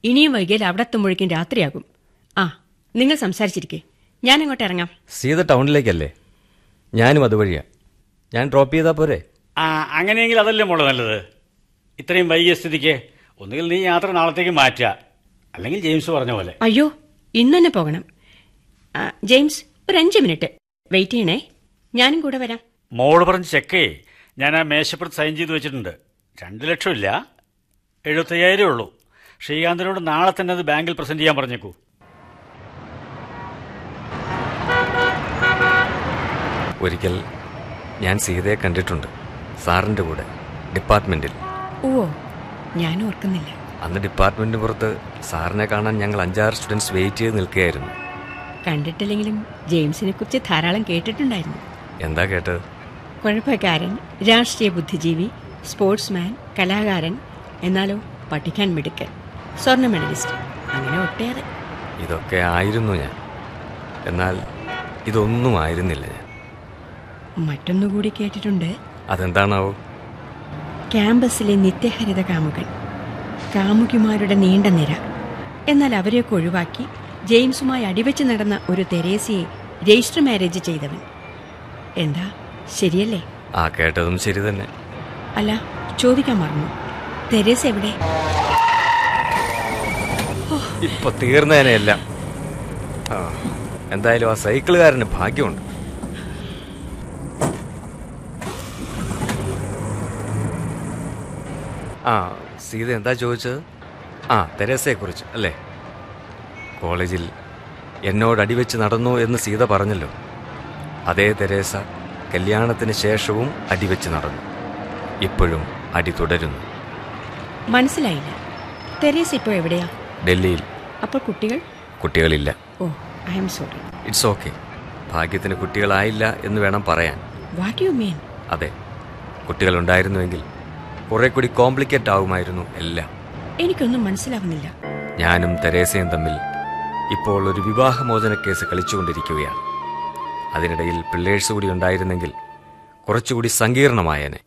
ഇനിയും വൈകിയാൽ അവിടെ എത്തുമ്പോഴേക്കും രാത്രിയാകും ആ നിങ്ങൾ സംസാരിച്ചിരിക്കെ ഞാൻ അങ്ങോട്ട് ഇറങ്ങാം സീത ടൗണിലേക്കല്ലേ ഞാനും അതുവഴിയാ ഞാൻ ഡ്രോപ്പ് ചെയ്താൽ പോരെ ആ അങ്ങനെയെങ്കിൽ അതല്ലേ മോള് നല്ലത് ഇത്രയും വൈകിയ സ്ഥിതിക്ക് ഒന്നുകിൽ നീ യാത്ര നാളത്തേക്ക് മാറ്റുക അല്ലെങ്കിൽ ജെയിംസ് പറഞ്ഞ പോലെ അയ്യോ ഇന്ന് തന്നെ പോകണം ആ, ജെയിംസ് ഒരു അഞ്ച് മിനിറ്റ് വെയിറ്റ് ചെയ്യണേ ഞാനും കൂടെ വരാം മോള് പറഞ്ഞ് ചെക്കേ ഞാൻ ആ മേശപ്പുറത്ത് സൈൻ ചെയ്ത് വെച്ചിട്ടുണ്ട് രണ്ട് ലക്ഷം ഇല്ല എഴുപത്തയ്യായിരം ഉള്ളൂ ശ്രീകാന്തിനോട് നാളെ തന്നെ അത് ബാങ്കിൽ പ്രസന്റ് ചെയ്യാൻ പറഞ്ഞേക്കൂ ഒരിക്കൽ ഞാൻ സീതയെ കണ്ടിട്ടുണ്ട് സാറിൻ്റെ കൂടെ ഡിപ്പാർട്ട്മെൻറ്റിൽ ഓ ഞാൻ ഓർക്കുന്നില്ല അന്ന് ഡിപ്പാർട്ട്മെൻറ്റിന് പുറത്ത് സാറിനെ കാണാൻ ഞങ്ങൾ അഞ്ചാറ് സ്റ്റുഡൻസ് വെയിറ്റ് ചെയ്ത് നിൽക്കുകയായിരുന്നു കണ്ടിട്ടില്ലെങ്കിലും ജെയിംസിനെ കുറിച്ച് ധാരാളം കേട്ടിട്ടുണ്ടായിരുന്നു എന്താ കേട്ടത് കുഴപ്പക്കാരൻ രാഷ്ട്രീയ ബുദ്ധിജീവി സ്പോർട്സ്മാൻ കലാകാരൻ എന്നാലോ പഠിക്കാൻ മിടുക്കൻ സ്വർണ്ണ മെഡലിസ്റ്റ് അങ്ങനെ ഒട്ടേറെ ഇതൊക്കെ ആയിരുന്നു ഞാൻ എന്നാൽ ഇതൊന്നും ആയിരുന്നില്ല ഞാൻ മറ്റൊന്നുകൂടി കേട്ടിട്ടുണ്ട് അതെന്താണാവോ ക്യാമ്പസിലെ നിത്യഹരിത കാമുകൻ കാമുകിമാരുടെ നീണ്ട നിര എന്നാൽ അവരെയൊക്കെ ഒഴിവാക്കി ജെയിംസുമായി അടിവെച്ച് നടന്ന ഒരു തെരേസയെ രജിസ്റ്റർ മാരേജ് ചെയ്തവൻ എന്താ ശരിയല്ലേ ആ കേട്ടതും ശരി തന്നെ അല്ല ചോദിക്കാൻ മറന്നു തെരേസ എവിടെ ഇപ്പൊ തീർന്നതിനെല്ലാം ആ എന്തായാലും ആ സൈക്കിളുകാരന് ഭാഗ്യമുണ്ട് ആ സീത എന്താ ചോദിച്ചത് ആ തെരേസയെക്കുറിച്ച് അല്ലേ കോളേജിൽ എന്നോട് അടിവെച്ച് നടന്നു എന്ന് സീത പറഞ്ഞല്ലോ അതേ തെരേസ കല്യാണത്തിന് ശേഷവും അടിവെച്ച് നടന്നു ഇപ്പോഴും അടി തുടരുന്നു മനസ്സിലായില്ല തെരേസ ഇപ്പോൾ എവിടെയാ ഡൽഹിയിൽ അപ്പോൾ കുട്ടികൾ കുട്ടികളില്ല oh I'm sorry it's okay ഭാഗ്യത്തിന് കുട്ടികളായില്ല എന്ന് വേണം പറയാൻ വാട്ട് യു മീൻ അതെ കുട്ടികളുണ്ടായിരുന്നുവെങ്കിൽ കുറെ കൂടി കോംപ്ലിക്കേറ്റ് ആവുമായിരുന്നു എല്ലാം എനിക്കൊന്നും മനസ്സിലാവുന്നില്ല ഞാനും തെരേസയും തമ്മിൽ ഇപ്പോൾ ഒരു വിവാഹമോചന കേസ് കളിച്ചുകൊണ്ടിരിക്കുകയാണ് അതിനിടയിൽ പിള്ളേഴ്സ് കൂടി ഉണ്ടായിരുന്നെങ്കിൽ കുറച്ചുകൂടി സങ്കീർണമായേനെ